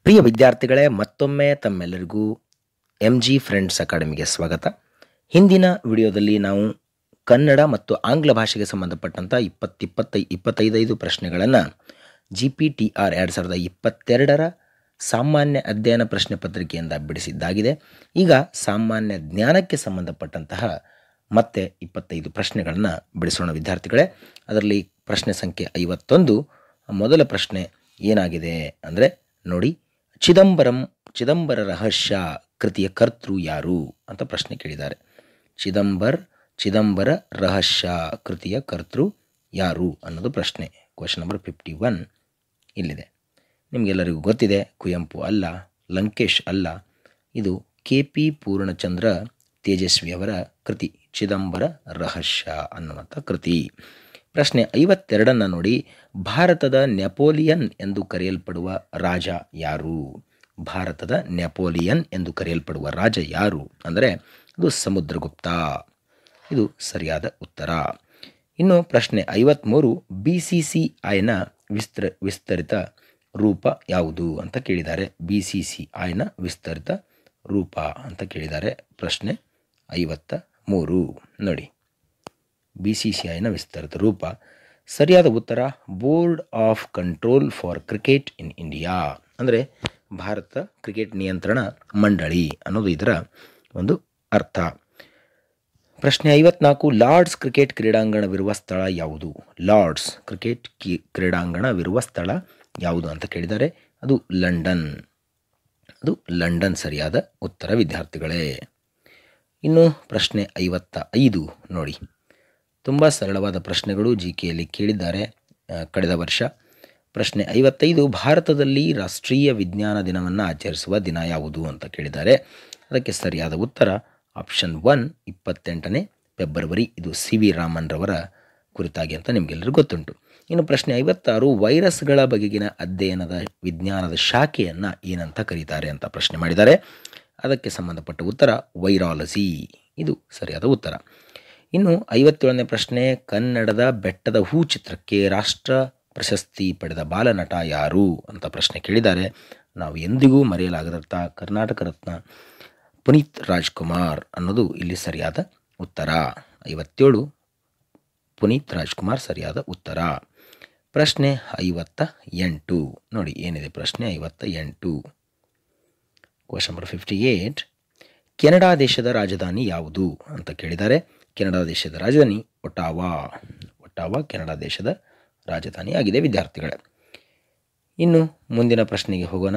ಪ್ರಿಯ ವಿದ್ಯಾರ್ಥಿಗಳೇ ಮತ್ತೊಮ್ಮೆ ತಮ್ಮೆಲ್ಲರಿಗೂ ಎಮ್ ಜಿ ಫ್ರೆಂಡ್ಸ್ ಅಕಾಡೆಮಿಗೆ ಸ್ವಾಗತ ಹಿಂದಿನ ವಿಡಿಯೋದಲ್ಲಿ ನಾವು ಕನ್ನಡ ಮತ್ತು ಆಂಗ್ಲ ಭಾಷೆಗೆ ಸಂಬಂಧಪಟ್ಟಂಥ ಇಪ್ಪತ್ತಿಪ್ಪತ್ತೈ ಇಪ್ಪತ್ತೈದೈದು ಪ್ರಶ್ನೆಗಳನ್ನು ಜಿ ಪಿ ಟಿ ಆರ್ ಎರಡು ಸಾವಿರದ ಇಪ್ಪತ್ತೆರಡರ ಸಾಮಾನ್ಯ ಅಧ್ಯಯನ ಪ್ರಶ್ನೆ ಪತ್ರಿಕೆಯಿಂದ ಬಿಡಿಸಿದ್ದಾಗಿದೆ ಈಗ ಸಾಮಾನ್ಯ ಜ್ಞಾನಕ್ಕೆ ಸಂಬಂಧಪಟ್ಟಂತಹ ಮತ್ತೆ ಇಪ್ಪತ್ತೈದು ಪ್ರಶ್ನೆಗಳನ್ನು ಬಿಡಿಸೋಣ ವಿದ್ಯಾರ್ಥಿಗಳೇ ಅದರಲ್ಲಿ ಪ್ರಶ್ನೆ ಸಂಖ್ಯೆ ಐವತ್ತೊಂದು ಮೊದಲ ಪ್ರಶ್ನೆ ಏನಾಗಿದೆ ಅಂದರೆ ನೋಡಿ ಚಿದಂಬರಂ ಚಿದಂಬರ ರಹಸ್ಯ ಕೃತಿಯ ಕರ್ತೃ ಯಾರು ಅಂತ ಪ್ರಶ್ನೆ ಕೇಳಿದ್ದಾರೆ ಚಿದಂಬರ್ ಚಿದಂಬರ ರಹಸ್ಯ ಕೃತಿಯ ಕರ್ತೃ ಯಾರು ಅನ್ನೋದು ಪ್ರಶ್ನೆ ಕ್ವಶನ್ ನಂಬರ್ ಫಿಫ್ಟಿ ಒನ್ ಇಲ್ಲಿದೆ ನಿಮಗೆಲ್ಲರಿಗೂ ಗೊತ್ತಿದೆ ಕುವೆಂಪು ಅಲ್ಲ ಲಂಕೇಶ್ ಅಲ್ಲ ಇದು ಕೆ ಪಿ ಪೂರ್ಣಚಂದ್ರ ತೇಜಸ್ವಿಯವರ ಕೃತಿ ಚಿದಂಬರ ರಹಸ್ಯ ಅನ್ನುವಂಥ ಕೃತಿ ಪ್ರಶ್ನೆ ಐವತ್ತೆರಡನ್ನು ನೋಡಿ ಭಾರತದ ನೆಪೋಲಿಯನ್ ಎಂದು ಕರೆಯಲ್ಪಡುವ ರಾಜ ಯಾರು ಭಾರತದ ನೆಪೋಲಿಯನ್ ಎಂದು ಕರೆಯಲ್ಪಡುವ ರಾಜ ಯಾರು ಅಂದರೆ ಅದು ಸಮುದ್ರಗುಪ್ತ ಇದು ಸರಿಯಾದ ಉತ್ತರ ಇನ್ನು ಪ್ರಶ್ನೆ ಐವತ್ತ್ಮೂರು ಬಿ ಸಿ ಸಿ ಐನ ವಿಸ್ತರ ವಿಸ್ತರಿತ ರೂಪ ಯಾವುದು ಅಂತ ಕೇಳಿದ್ದಾರೆ ಬಿ ಸಿ ಸಿ ಐನ ವಿಸ್ತರಿತ ರೂಪ ಅಂತ ಕೇಳಿದ್ದಾರೆ ಪ್ರಶ್ನೆ ಐವತ್ತ ಮೂರು ನೋಡಿ ಬಿ ಸಿ ಸಿ ಐನ ವಿಸ್ತರಿತ ರೂಪ ಸರಿಯಾದ ಉತ್ತರ board of control for cricket in India ಅಂದರೆ ಭಾರತ ಕ್ರಿಕೆಟ್ ನಿಯಂತ್ರಣ ಮಂಡಳಿ ಅನ್ನೋದು ಇದರ ಒಂದು ಅರ್ಥ ಪ್ರಶ್ನೆ ಐವತ್ನಾಲ್ಕು ಲಾರ್ಡ್ಸ್ ಕ್ರಿಕೆಟ್ ಕ್ರೀಡಾಂಗಣವಿರುವ ಸ್ಥಳ ಯಾವುದು ಲಾರ್ಡ್ಸ್ ಕ್ರಿಕೆಟ್ ಕಿ ಕ್ರೀಡಾಂಗಣವಿರುವ ಸ್ಥಳ ಯಾವುದು ಅಂತ ಕೇಳಿದ್ದಾರೆ ಅದು ಲಂಡನ್ ಅದು ಲಂಡನ್ ಸರಿಯಾದ ಉತ್ತರ ವಿದ್ಯಾರ್ಥಿಗಳೇ ಇನ್ನು ಪ್ರಶ್ನೆ ಐವತ್ತ ಐದು ನೋಡಿ ತುಂಬ ಸರಳವಾದ ಪ್ರಶ್ನೆಗಳು ಜಿ ಕೆಯಲ್ಲಿ ಕೇಳಿದ್ದಾರೆ ಆ, ಕಳೆದ ವರ್ಷ ಪ್ರಶ್ನೆ ಐವತ್ತೈದು ಭಾರತದಲ್ಲಿ ರಾಷ್ಟ್ರೀಯ ವಿಜ್ಞಾನ ದಿನವನ್ನು ಆಚರಿಸುವ ದಿನ ಯಾವುದು ಅಂತ ಕೇಳಿದ್ದಾರೆ ಅದಕ್ಕೆ ಸರಿಯಾದ ಉತ್ತರ ಆಪ್ಷನ್ ಒನ್ ಇಪ್ಪತ್ತೆಂಟನೇ ಫೆಬ್ರವರಿ ಇದು ಸಿ ವಿ ರಾಮನ್ರವರ ಕುರಿತಾಗಿ ಅಂತ ನಿಮಗೆಲ್ಲರಿಗೂ ಗೊತ್ತುಂಟು ಇನ್ನು ಪ್ರಶ್ನೆ ಐವತ್ತಾರು ವೈರಸ್ಗಳ ಬಗೆಗಿನ ಅಧ್ಯಯನದ ವಿಜ್ಞಾನದ ಶಾಖೆಯನ್ನು ಏನಂತ ಕರೀತಾರೆ ಅಂತ ಪ್ರಶ್ನೆ ಮಾಡಿದ್ದಾರೆ ಅದಕ್ಕೆ ಸಂಬಂಧಪಟ್ಟ ಉತ್ತರ ವೈರಾಲಜಿ ಇದು ಸರಿಯಾದ ಉತ್ತರ ಇನ್ನು ಐವತ್ತೇಳನೇ ಪ್ರಶ್ನೆ ಕನ್ನಡದ ಬೆಟ್ಟದ ಹೂ ಚಿತ್ರಕ್ಕೆ ರಾಷ್ಟ್ರ ಪ್ರಶಸ್ತಿ ಪಡೆದ ಬಾಲನಟ ಯಾರು ಅಂತ ಪ್ರಶ್ನೆ ಕೇಳಿದ್ದಾರೆ ನಾವು ಎಂದಿಗೂ ಮರೆಯಲಾಗದಂಥ ಕರ್ನಾಟಕ ರತ್ನ ಪುನೀತ್ ರಾಜ್ಕುಮಾರ್ ಅನ್ನೋದು ಇಲ್ಲಿ ಸರಿಯಾದ ಉತ್ತರ ಐವತ್ತೇಳು ಪುನೀತ್ ರಾಜ್ಕುಮಾರ್ ಸರಿಯಾದ ಉತ್ತರ ಪ್ರಶ್ನೆ ಐವತ್ತ ಎಂಟು ನೋಡಿ ಏನಿದೆ ಪ್ರಶ್ನೆ ಐವತ್ತ ಎಂಟು question number fifty eight Canada ದೇಶದ ರಾಜಧಾನಿ ಯಾವುದು ಅಂತ ಕೇಳಿದ್ದಾರೆ ಕೆನಡಾ ದೇಶದ ರಾಜಧಾನಿ ಒಟಾವಾ ಒಟಾವಾ ಕೆನಡಾ ದೇಶದ ರಾಜಧಾನಿ ಆಗಿದೆ ವಿದ್ಯಾರ್ಥಿಗಳೇ ಇನ್ನು ಮುಂದಿನ ಪ್ರಶ್ನೆಗೆ ಹೋಗೋಣ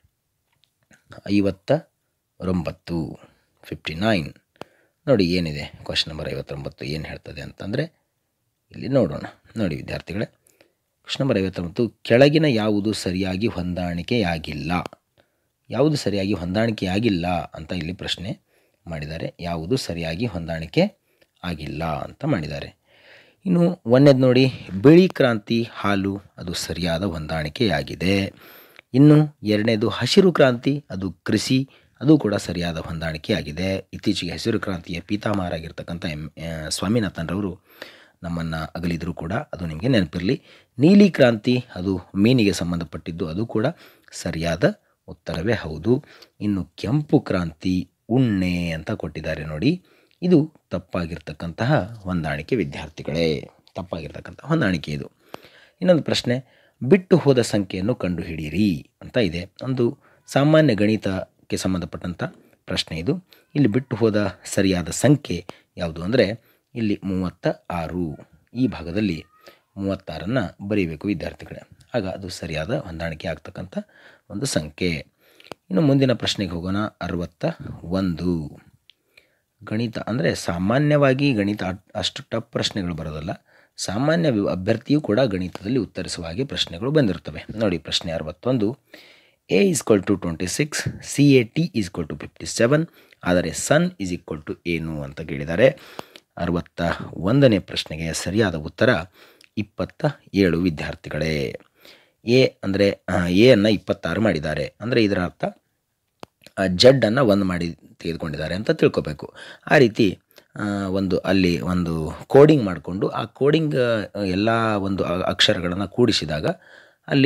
ಐವತ್ತ ಒಂಬತ್ತು ಫಿಫ್ಟಿ ನೈನ್ ನೋಡಿ ಏನಿದೆ ಕ್ವಶನ್ ನಂಬರ್ ಐವತ್ತೊಂಬತ್ತು ಏನು ಹೇಳ್ತದೆ ಅಂತಂದರೆ ಇಲ್ಲಿ ನೋಡೋಣ ನೋಡಿ ವಿದ್ಯಾರ್ಥಿಗಳೇ ಕ್ವಶನ್ ನಂಬರ್ ಐವತ್ತೊಂಬತ್ತು ಕೆಳಗಿನ ಯಾವುದು ಸರಿಯಾಗಿ ಹೊಂದಾಣಿಕೆಯಾಗಿಲ್ಲ ಯಾವುದು ಸರಿಯಾಗಿ ಹೊಂದಾಣಿಕೆಯಾಗಿಲ್ಲ ಅಂತ ಇಲ್ಲಿ ಪ್ರಶ್ನೆ ಮಾಡಿದ್ದಾರೆ ಯಾವುದು ಸರಿಯಾಗಿ ಹೊಂದಾಣಿಕೆ ಆಗಿಲ್ಲ ಅಂತ ಮಾಡಿದ್ದಾರೆ ಇನ್ನು ಒಂದನೇದು ನೋಡಿ ಬಿಳಿ ಕ್ರಾಂತಿ ಹಾಲು ಅದು ಸರಿಯಾದ ಹೊಂದಾಣಿಕೆಯಾಗಿದೆ ಇನ್ನು ಎರಡನೇದು ಹಸಿರು ಕ್ರಾಂತಿ ಅದು ಕೃಷಿ ಅದು ಕೂಡ ಸರಿಯಾದ ಹೊಂದಾಣಿಕೆಯಾಗಿದೆ ಇತ್ತೀಚೆಗೆ ಹಸಿರು ಕ್ರಾಂತಿಯ ಪೀತಾಮಹರಾಗಿರ್ತಕ್ಕಂಥ ಎಂ ಆ, ಸ್ವಾಮಿನಾಥನ್ರವರು ನಮ್ಮನ್ನು ಅಗಲಿದ್ರು ಕೂಡ ಅದು ನಿಮಗೆ ನೆನಪಿರಲಿ ನೀಲಿ ಕ್ರಾಂತಿ ಅದು ಮೀನಿಗೆ ಸಂಬಂಧಪಟ್ಟಿದ್ದು ಅದು ಕೂಡ ಸರಿಯಾದ ಉತ್ತರವೇ ಹೌದು ಇನ್ನು ಕೆಂಪು ಕ್ರಾಂತಿ ಉಣ್ಣೆ ಅಂತ ಕೊಟ್ಟಿದ್ದಾರೆ ನೋಡಿ ಇದು ತಪ್ಪಾಗಿರ್ತಕ್ಕಂತಹ ಹೊಂದಾಣಿಕೆ ವಿದ್ಯಾರ್ಥಿಗಳೇ ತಪ್ಪಾಗಿರ್ತಕ್ಕಂಥ ಹೊಂದಾಣಿಕೆ ಇದು ಇನ್ನೊಂದು ಪ್ರಶ್ನೆ ಬಿಟ್ಟು ಹೋದ ಸಂಖ್ಯೆಯನ್ನು ಕಂಡುಹಿಡಿಯಿರಿ ಅಂತ ಇದೆ ಒಂದು ಸಾಮಾನ್ಯ ಗಣಿತಕ್ಕೆ ಸಂಬಂಧಪಟ್ಟಂಥ ಪ್ರಶ್ನೆ ಇದು ಇಲ್ಲಿ ಬಿಟ್ಟು ಹೋದ ಸರಿಯಾದ ಸಂಖ್ಯೆ ಯಾವುದು ಅಂದರೆ ಇಲ್ಲಿ ಮೂವತ್ತ ಆರು ಈ ಭಾಗದಲ್ಲಿ ಮೂವತ್ತಾರನ್ನು ಬರೀಬೇಕು ವಿದ್ಯಾರ್ಥಿಗಳೇ ಆಗ ಅದು ಸರಿಯಾದ ಹೊಂದಾಣಿಕೆ ಆಗ್ತಕ್ಕಂಥ ಒಂದು ಸಂಖ್ಯೆ ಇನ್ನು ಮುಂದಿನ ಪ್ರಶ್ನೆಗೆ ಹೋಗೋಣ ಅರವತ್ತ ಒಂದು ಗಣಿತ ಅಂದರೆ ಸಾಮಾನ್ಯವಾಗಿ ಗಣಿತ ಅಟ್- ಅಷ್ಟು ಟಫ್ ಪ್ರಶ್ನೆಗಳು ಬರೋದಲ್ಲ ಸಾಮಾನ್ಯ ವಿ- ಅಭ್ಯರ್ಥಿಯೂ ಕೂಡ ಗಣಿತದಲ್ಲಿ ಉತ್ತರಿಸುವ ಹಾಗೆ ಪ್ರಶ್ನೆಗಳು ಬಂದಿರ್ತವೆ ನೋಡಿ ಪ್ರಶ್ನೆ ಅರವತ್ತೊಂದು A is equal to twenty six C A T is equal to fifty seven ಆದರೆ ಸನ್ ಈಸ್ ಈಕ್ವಲ್ ಟು ಏನು ಅಂತ ಕೇಳಿದ್ದಾರೆ ಅರವತ್ತ ಒಂದನೇ ಪ್ರಶ್ನೆಗೆ ಸರಿಯಾದ ಉತ್ತರ ಇಪ್ಪತ್ತ ಏಳು ವಿದ್ಯಾರ್ಥಿಗಳೇ ಎ ಅಂದರೆ ಎ ಅನ್ನು ಇಪ್ಪತ್ತಾರು ಮಾಡಿದ್ದಾರೆ ಅಂದರೆ ಇದರ ಅರ್ಥ ಜಡ್ಡನ್ನು ಒಂದು ಮಾಡಿ ತೆಗೆದುಕೊಂಡಿದ್ದಾರೆ ಅಂತ ತಿಳ್ಕೊಬೇಕು ಆ ರೀತಿ ಆ, ಒಂದು ಅಲ್ಲಿ ಒಂದು ಕೋಡಿಂಗ್ ಮಾಡಿಕೊಂಡು ಆ ಕೋಡಿಂಗ್ ಎಲ್ಲ ಒಂದು ಅಕ್ಷರಗಳನ್ನು ಕೂಡಿಸಿದಾಗ ಅಲ್ಲಿ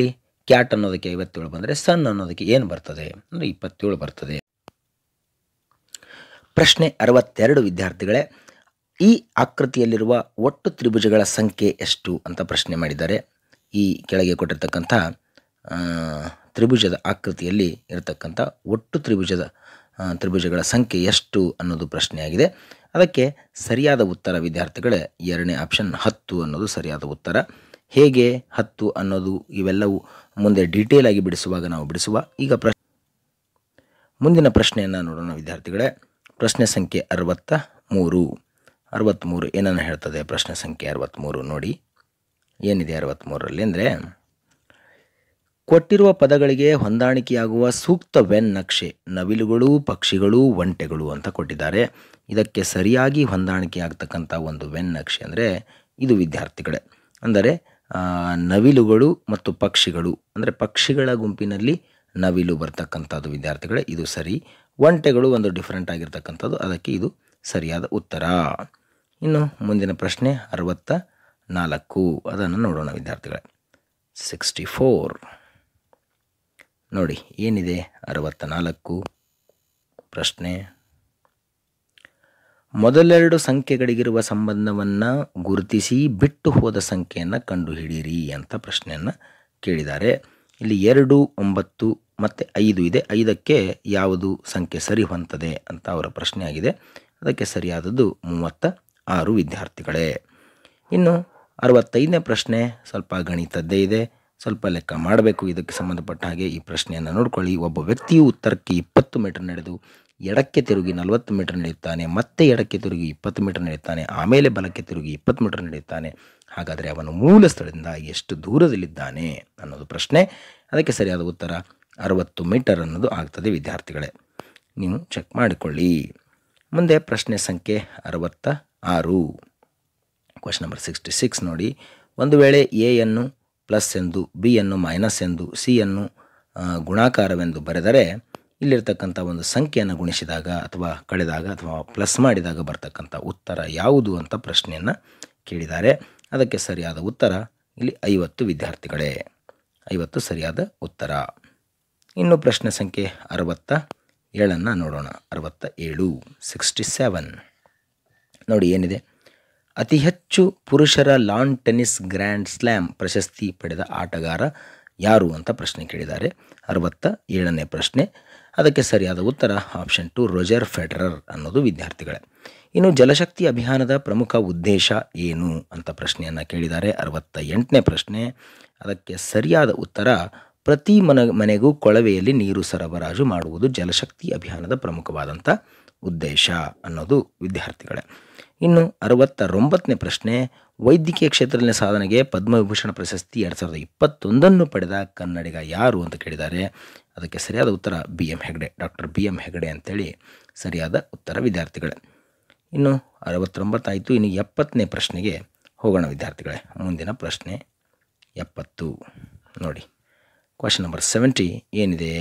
ಕ್ಯಾಟ್ ಅನ್ನೋದಕ್ಕೆ ಐವತ್ತೇಳು ಬಂದರೆ ಸನ್ ಅನ್ನೋದಕ್ಕೆ ಏನು ಬರ್ತದೆ ಅಂದರೆ ಇಪ್ಪತ್ತೇಳು ಬರ್ತದೆ ಪ್ರಶ್ನೆ ಅರವತ್ತೆರಡು ವಿದ್ಯಾರ್ಥಿಗಳೇ ಈ ಆಕೃತಿಯಲ್ಲಿರುವ ಒಟ್ಟು ತ್ರಿಭುಜಗಳ ಸಂಖ್ಯೆ ಎಷ್ಟು ಅಂತ ಪ್ರಶ್ನೆ ಮಾಡಿದ್ದಾರೆ ಈ ಕೆಳಗೆ ಕೊಟ್ಟಿರ್ತಕ್ಕಂಥ ಆ, ತ್ರಿಭುಜದ ಆಕೃತಿಯಲ್ಲಿ ಇರತಕ್ಕಂಥ ಒಟ್ಟು ತ್ರಿಭುಜದ ಆ, ತ್ರಿಭುಜಗಳ ಸಂಖ್ಯೆ ಎಷ್ಟು ಅನ್ನೋದು ಪ್ರಶ್ನೆಯಾಗಿದೆ ಅದಕ್ಕೆ ಸರಿಯಾದ ಉತ್ತರ ವಿದ್ಯಾರ್ಥಿಗಳೇ ಎರಡನೇ ಆಪ್ಷನ್ ಹತ್ತು ಅನ್ನೋದು ಸರಿಯಾದ ಉತ್ತರ ಹೇಗೆ ಹತ್ತು ಅನ್ನೋದು ಇವೆಲ್ಲವೂ ಮುಂದೆ ಡೀಟೇಲ್ ಆಗಿ ಬಿಡಿಸುವಾಗ ನಾವು ಬಿಡಿಸುವ ಈಗ ಪ್ರ ಮುಂದಿನ ಪ್ರಶ್ನೆಯನ್ನು ನೋಡೋಣ ವಿದ್ಯಾರ್ಥಿಗಳೇ ಪ್ರಶ್ನೆ ಸಂಖ್ಯೆ ಅರವತ್ತ ಮೂರು ಅರವತ್ತ್ಮೂರು ಏನನ್ನು ಹೇಳ್ತದೆ ಪ್ರಶ್ನೆ ಸಂಖ್ಯೆ ಅರವತ್ತ್ಮೂರು ನೋಡಿ ಏನಿದೆ ಅರವತ್ತ್ಮೂರರಲ್ಲಿ ಅಂದರೆ ಕೊಟ್ಟಿರುವ ಪದಗಳಿಗೆ ಹೊಂದಾಣಿಕೆಯಾಗುವ ಸೂಕ್ತ ವೆನ್ ನಕ್ಷೆ ನವಿಲುಗಳು ಪಕ್ಷಿಗಳು ಒಂಟೆಗಳು ಅಂತ ಕೊಟ್ಟಿದ್ದಾರೆ ಇದಕ್ಕೆ ಸರಿಯಾಗಿ ಹೊಂದಾಣಿಕೆಯಾಗ್ತಕ್ಕಂಥ ಒಂದು ವೆನ್ ನಕ್ಷೆ ಅಂದರೆ ಇದು ವಿದ್ಯಾರ್ಥಿಗಳೇ ಅಂದರೆ ಆ, ನವಿಲುಗಳು ಮತ್ತು ಪಕ್ಷಿಗಳು ಅಂದರೆ ಪಕ್ಷಿಗಳ ಗುಂಪಿನಲ್ಲಿ ನವಿಲು ಬರ್ತಕ್ಕಂಥದ್ದು ವಿದ್ಯಾರ್ಥಿಗಳೇ ಇದು ಸರಿ ಒಂಟೆಗಳು ಒಂದು ಡಿಫ್ರೆಂಟ್ ಆಗಿರ್ತಕ್ಕಂಥದ್ದು ಅದಕ್ಕೆ ಇದು ಸರಿಯಾದ ಉತ್ತರ ಇನ್ನು ಮುಂದಿನ ಪ್ರಶ್ನೆ ಅರವತ್ತ ನಾಲ್ಕು ಅದನ್ನು ನೋಡೋಣ ವಿದ್ಯಾರ್ಥಿಗಳೇ ಸಿಕ್ಸ್ಟಿ ಫೋರ್ ನೋಡಿ ಏನಿದೆ ಅರವತ್ತ ನಾಲ್ಕು ಪ್ರಶ್ನೆ ಮೊದಲೆರಡು ಸಂಖ್ಯೆಗಳಿಗಿರುವ ಸಂಬಂಧವನ್ನು ಗುರುತಿಸಿ ಬಿಟ್ಟು ಹೋದ ಸಂಖ್ಯೆಯನ್ನು ಕಂಡುಹಿಡಿಯಿರಿ ಅಂತ ಪ್ರಶ್ನೆಯನ್ನು ಕೇಳಿದ್ದಾರೆ ಇಲ್ಲಿ ಎರಡು ಒಂಬತ್ತು ಮತ್ತು ಐದು ಇದೆ ಐದಕ್ಕೆ ಯಾವುದು ಸಂಖ್ಯೆ ಸರಿ ಹೊಂತದೆ ಅಂತ ಅವರ ಪ್ರಶ್ನೆ ಆಗಿದೆ ಅದಕ್ಕೆ ಸರಿಯಾದದ್ದು ಮೂವತ್ತ ಆರು ವಿದ್ಯಾರ್ಥಿಗಳೇ ಇನ್ನು ಅರವತ್ತೈದನೇ ಪ್ರಶ್ನೆ ಸ್ವಲ್ಪ ಗಣಿತದ್ದೇ ಇದೆ ಸ್ವಲ್ಪ ಲೆಕ್ಕ ಮಾಡಬೇಕು ಇದಕ್ಕೆ ಸಂಬಂಧಪಟ್ಟ ಹಾಗೆ ಈ ಪ್ರಶ್ನೆಯನ್ನು ನೋಡ್ಕೊಳ್ಳಿ ಒಬ್ಬ ವ್ಯಕ್ತಿಯು ಉತ್ತರಕ್ಕೆ ಇಪ್ಪತ್ತು ಮೀಟರ್ ನಡೆದು ಎಡಕ್ಕೆ ತಿರುಗಿ ನಲವತ್ತು ಮೀಟರ್ ನಡೆಯುತ್ತಾನೆ ಮತ್ತೆ ಎಡಕ್ಕೆ ತಿರುಗಿ ಇಪ್ಪತ್ತು ಮೀಟರ್ ನಡೆಯುತ್ತಾನೆ ಆಮೇಲೆ ಬಲಕ್ಕೆ ತಿರುಗಿ ಇಪ್ಪತ್ತು ಮೀಟರ್ ನಡೆಯುತ್ತಾನೆ ಹಾಗಾದರೆ ಅವನು ಮೂಲ ಸ್ಥಳದಿಂದ ಎಷ್ಟು ದೂರದಲ್ಲಿದ್ದಾನೆ ಅನ್ನೋದು ಪ್ರಶ್ನೆ ಅದಕ್ಕೆ ಸರಿಯಾದ ಉತ್ತರ ಅರವತ್ತು ಮೀಟರ್ ಅನ್ನೋದು ಆಗ್ತದೆ ವಿದ್ಯಾರ್ಥಿಗಳೇ ನೀವು ಚೆಕ್ ಮಾಡಿಕೊಳ್ಳಿ ಮುಂದೆ ಪ್ರಶ್ನೆ ಸಂಖ್ಯೆ ಅರವತ್ತ ಆರು ಕ್ವಶನ್ ನಂಬರ್ ಸಿಕ್ಸ್ಟಿ ಸಿಕ್ಸ್ ನೋಡಿ ಒಂದು ವೇಳೆ ಎಯನ್ನು ಪ್ಲಸ್ ಎಂದು ಬಿ ಯನ್ನು ಮೈನಸ್ ಎಂದು ಸಿ ಯನ್ನು ಆ, ಗುಣಾಕಾರವೆಂದು ಬರೆದರೆ ಇಲ್ಲಿರ್ತಕ್ಕಂಥ ಒಂದು ಸಂಖ್ಯೆಯನ್ನು ಗುಣಿಸಿದಾಗ ಅಥವಾ ಕಳೆದಾಗ ಅಥವಾ ಪ್ಲಸ್ ಮಾಡಿದಾಗ ಬರ್ತಕ್ಕಂಥ ಉತ್ತರ ಯಾವುದು ಅಂತ ಪ್ರಶ್ನೆಯನ್ನು ಕೇಳಿದ್ದಾರೆ ಅದಕ್ಕೆ ಸರಿಯಾದ ಉತ್ತರ ಇಲ್ಲಿ ಐವತ್ತು ವಿದ್ಯಾರ್ಥಿಗಳೇ ಐವತ್ತು ಸರಿಯಾದ ಉತ್ತರ ಇನ್ನು ಪ್ರಶ್ನೆ ಸಂಖ್ಯೆ ಅರವತ್ತ ಏಳನ್ನು ನೋಡೋಣ ಅರವತ್ತ ಏಳು ಸಿಕ್ಸ್ಟಿ ಸೆವೆನ್ ನೋಡಿ ಏನಿದೆ ಅತಿ ಹೆಚ್ಚು ಪುರುಷರ ಲಾನ್ ಟೆನ್ನಿಸ್ ಗ್ರ್ಯಾಂಡ್ ಸ್ಲ್ಯಾಮ್ ಪ್ರಶಸ್ತಿ ಪಡೆದ ಆಟಗಾರ ಯಾರು ಅಂತ ಪ್ರಶ್ನೆ ಕೇಳಿದ್ದಾರೆ ಅರವತ್ತ ಏಳನೇ ಪ್ರಶ್ನೆ ಅದಕ್ಕೆ ಸರಿಯಾದ ಉತ್ತರ ಆಪ್ಷನ್ ಟು ರೋಜರ್ ಫೆಡರರ್ ಅನ್ನೋದು ವಿದ್ಯಾರ್ಥಿಗಳೇ ಇನ್ನು ಜಲಶಕ್ತಿ ಅಭಿಯಾನದ ಪ್ರಮುಖ ಉದ್ದೇಶ ಏನು ಅಂತ ಪ್ರಶ್ನೆಯನ್ನು ಕೇಳಿದ್ದಾರೆ ಅರವತ್ತ ಎಂಟನೇ ಪ್ರಶ್ನೆ ಅದಕ್ಕೆ ಸರಿಯಾದ ಉತ್ತರ ಪ್ರತಿ ಮನ ಮನೆಗೂ ಕೊಳವೆಯಲ್ಲಿ ನೀರು ಸರಬರಾಜು ಮಾಡುವುದು ಜಲಶಕ್ತಿ ಅಭಿಯಾನದ ಪ್ರಮುಖವಾದಂಥ ಉದ್ದೇಶ ಅನ್ನೋದು ವಿದ್ಯಾರ್ಥಿಗಳೇ ಇನ್ನು ಅರವತ್ತರೊಂಬತ್ತನೇ ಪ್ರಶ್ನೆ ವೈದ್ಯಕೀಯ ಕ್ಷೇತ್ರದಲ್ಲಿನ ಸಾಧನೆಗೆ ಪದ್ಮವಿಭೂಷಣ ಪ್ರಶಸ್ತಿ ಎರಡು ಸಾವಿರದ ಇಪ್ಪತ್ತೊಂದನ್ನು ಪಡೆದ ಕನ್ನಡಿಗ ಯಾರು ಅಂತ ಕೇಳಿದ್ದಾರೆ ಅದಕ್ಕೆ ಸರಿಯಾದ ಉತ್ತರ B M Hegde doctor B M Hegde ಅಂತೇಳಿ ಸರಿಯಾದ ಉತ್ತರ ವಿದ್ಯಾರ್ಥಿಗಳೇ ಇನ್ನು ಅರವತ್ತೊಂಬತ್ತಾಯಿತು ಇನ್ನು ಎಪ್ಪತ್ತನೇ ಪ್ರಶ್ನೆಗೆ ಹೋಗೋಣ ವಿದ್ಯಾರ್ಥಿಗಳೇ ಮುಂದಿನ ಪ್ರಶ್ನೆ ಎಪ್ಪತ್ತು ನೋಡಿ ಕ್ವಶನ್ ನಂಬರ್ ಸೆವೆಂಟಿ ಏನಿದೆ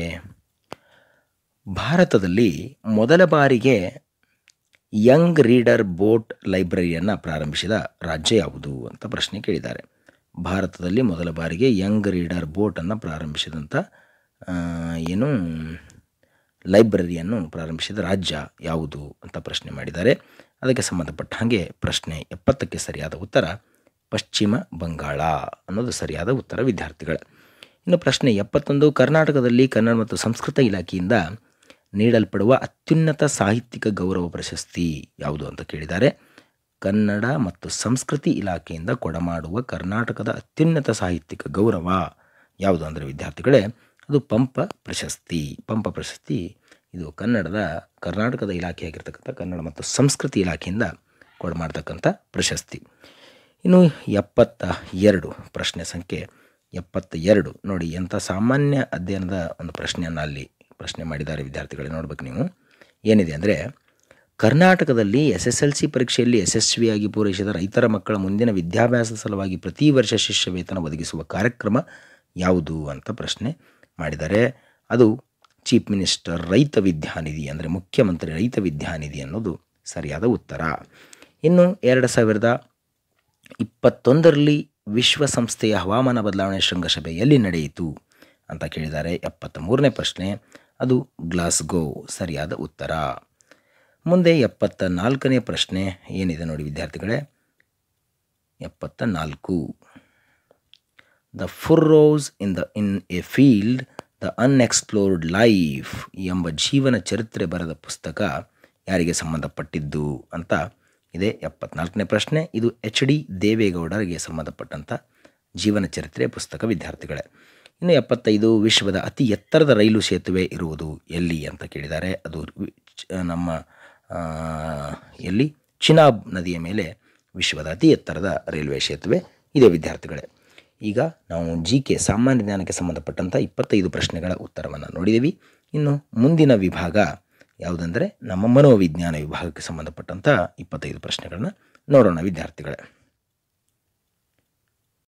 ಭಾರತದಲ್ಲಿ ಮೊದಲ ಬಾರಿಗೆ ಯಂಗ್ ರೀಡರ್ ಬೋಟ್ ಲೈಬ್ರರಿಯನ್ನು ಪ್ರಾರಂಭಿಸಿದ ರಾಜ್ಯ ಯಾವುದು ಅಂತ ಪ್ರಶ್ನೆ ಕೇಳಿದ್ದಾರೆ ಭಾರತದಲ್ಲಿ ಮೊದಲ ಬಾರಿಗೆ ಯಂಗ್ ರೀಡರ್ ಬೋಟನ್ನು ಪ್ರಾರಂಭಿಸಿದಂಥ ಆ, ಏನು ಲೈಬ್ರರಿಯನ್ನು ಪ್ರಾರಂಭಿಸಿದ ರಾಜ್ಯ ಯಾವುದು ಅಂತ ಪ್ರಶ್ನೆ ಮಾಡಿದ್ದಾರೆ ಅದಕ್ಕೆ ಸಂಬಂಧಪಟ್ಟ ಹಾಗೆ ಪ್ರಶ್ನೆ ಎಪ್ಪತ್ತಕ್ಕೆ ಸರಿಯಾದ ಉತ್ತರ ಪಶ್ಚಿಮ ಬಂಗಾಳ ಅನ್ನೋದು ಸರಿಯಾದ ಉತ್ತರ ವಿದ್ಯಾರ್ಥಿಗಳ ಇನ್ನು ಪ್ರಶ್ನೆ ಎಪ್ಪತ್ತೊಂದು ಕರ್ನಾಟಕದಲ್ಲಿ ಕನ್ನಡ ಮತ್ತು ಸಂಸ್ಕೃತ ಇಲಾಖೆಯಿಂದ ನೀಡಲ್ಪಡುವ ಅತ್ಯುನ್ನತ ಸಾಹಿತ್ಯಿಕ ಗೌರವ ಪ್ರಶಸ್ತಿ ಯಾವುದು ಅಂತ ಕೇಳಿದ್ದಾರೆ ಕನ್ನಡ ಮತ್ತು ಸಂಸ್ಕೃತಿ ಇಲಾಖೆಯಿಂದ ಕೊಡಮಾಡುವ ಕರ್ನಾಟಕದ ಅತ್ಯುನ್ನತ ಸಾಹಿತ್ಯಿಕ ಗೌರವ ಯಾವುದು ಅಂದರೆ ವಿದ್ಯಾರ್ಥಿಗಳೇ ಅದು ಪಂಪ ಪ್ರಶಸ್ತಿ ಪಂಪ ಪ್ರಶಸ್ತಿ ಇದು ಕನ್ನಡದ ಕರ್ನಾಟಕದ ಇಲಾಖೆಯಾಗಿರ್ತಕ್ಕಂಥ ಕನ್ನಡ ಮತ್ತು ಸಂಸ್ಕೃತಿ ಇಲಾಖೆಯಿಂದ ಕೊಡಮಾಡ್ತಕ್ಕಂಥ ಪ್ರಶಸ್ತಿ ಇನ್ನು ಎಪ್ಪತ್ತ ಎರಡು ಪ್ರಶ್ನೆ ಸಂಖ್ಯೆ ಎಪ್ಪತ್ತ ಎರಡು ನೋಡಿ ಎಂಥ ಸಾಮಾನ್ಯ ಅಧ್ಯಯನದ ಒಂದು ಪ್ರಶ್ನೆಯನ್ನು ಅಲ್ಲಿ ಪ್ರಶ್ನೆ ಮಾಡಿದ್ದಾರೆ ವಿದ್ಯಾರ್ಥಿಗಳೇ ನೋಡ್ಬೇಕು ನೀವು ಏನಿದೆ ಅಂದರೆ ಕರ್ನಾಟಕದಲ್ಲಿ ಎಸ್ ಎಸ್ ಎಲ್ ಸಿ ಪರೀಕ್ಷೆಯಲ್ಲಿ ಯಶಸ್ವಿಯಾಗಿ ಪೂರೈಸಿದ ರೈತರ ಮಕ್ಕಳ ಮುಂದಿನ ವಿದ್ಯಾಭ್ಯಾಸದ ಸಲುವಾಗಿ ಪ್ರತಿ ವರ್ಷ ಶಿಷ್ಯ ವೇತನ ಒದಗಿಸುವ ಕಾರ್ಯಕ್ರಮ ಯಾವುದು ಅಂತ ಪ್ರಶ್ನೆ ಮಾಡಿದ್ದಾರೆ ಅದು ಚೀಫ್ ಮಿನಿಸ್ಟರ್ ರೈತ ವಿದ್ಯಾನಿಧಿ ಅಂದರೆ ಮುಖ್ಯಮಂತ್ರಿ ರೈತ ವಿದ್ಯಾನಿಧಿ ಅನ್ನೋದು ಸರಿಯಾದ ಉತ್ತರ ಇನ್ನು ಎರಡು ಸಾವಿರದ ಇಪ್ಪತ್ತೊಂದರಲ್ಲಿ ವಿಶ್ವಸಂಸ್ಥೆಯ ಹವಾಮಾನ ಬದಲಾವಣೆ ಶೃಂಗಸಭೆ ಎಲ್ಲಿ ನಡೆಯಿತು ಅಂತ ಕೇಳಿದ್ದಾರೆ ಎಪ್ಪತ್ತ ಮೂರನೇ ಪ್ರಶ್ನೆ ಅದು ಗ್ಲಾಸ್ಗೋ ಸರಿಯಾದ ಉತ್ತರ ಮುಂದೆ ಎಪ್ಪತ್ತ ನಾಲ್ಕನೇ ಪ್ರಶ್ನೆ ಏನಿದೆ ನೋಡಿ ವಿದ್ಯಾರ್ಥಿಗಳೇ ಎಪ್ಪತ್ತ ನಾಲ್ಕು the furrows in the in a field the unexplored life ಎಂಬ ಜೀವನ ಚರಿತ್ರೆ ಬರೆದ ಪುಸ್ತಕ ಯಾರಿಗೆ ಸಂಬಂಧಪಟ್ಟಿದ್ದು ಅಂತ ಇದೆ ಎಪ್ಪತ್ನಾಲ್ಕನೇ ಪ್ರಶ್ನೆ ಇದು ಎಚ್ ಡಿ ದೇವೇಗೌಡರಿಗೆ ಸಂಬಂಧಪಟ್ಟಂಥ ಜೀವನ ಚರಿತ್ರೆ ಪುಸ್ತಕ ವಿದ್ಯಾರ್ಥಿಗಳೇ ಇನ್ನು ಎಪ್ಪತ್ತೈದು ವಿಶ್ವದ ಅತಿ ಎತ್ತರದ ರೈಲು ಸೇತುವೆ ಇರುವುದು ಎಲ್ಲಿ ಅಂತ ಕೇಳಿದ್ದಾರೆ ಅದು ವಿ- ಚ- ನಮ್ಮ ಆ, ಎಲ್ಲಿ ಚಿನಾಬ್ ನದಿಯ ಮೇಲೆ ವಿಶ್ವದ ಅತಿ ಎತ್ತರದ ರೈಲ್ವೆ ಸೇತುವೆ ಇದೆ ವಿದ್ಯಾರ್ಥಿಗಳೇ ಈಗ ನಾವು ಜಿ ಕೆ ಸಾಮಾನ್ಯ ಜ್ಞಾನಕ್ಕೆ ಸಂಬಂಧಪಟ್ಟಂಥ ಇಪ್ಪತ್ತೈದು ಪ್ರಶ್ನೆಗಳ ಉತ್ತರವನ್ನು ನೋಡಿದ್ದೀವಿ ಇನ್ನು ಮುಂದಿನ ವಿಭಾಗ ಯಾವುದಂದರೆ ನಮ್ಮ ಮನೋವಿಜ್ಞಾನ ವಿಭಾಗಕ್ಕೆ ಸಂಬಂಧಪಟ್ಟಂಥ ಇಪ್ಪತ್ತೈದು ಪ್ರಶ್ನೆಗಳನ್ನ ನೋಡೋಣ ವಿದ್ಯಾರ್ಥಿಗಳೇ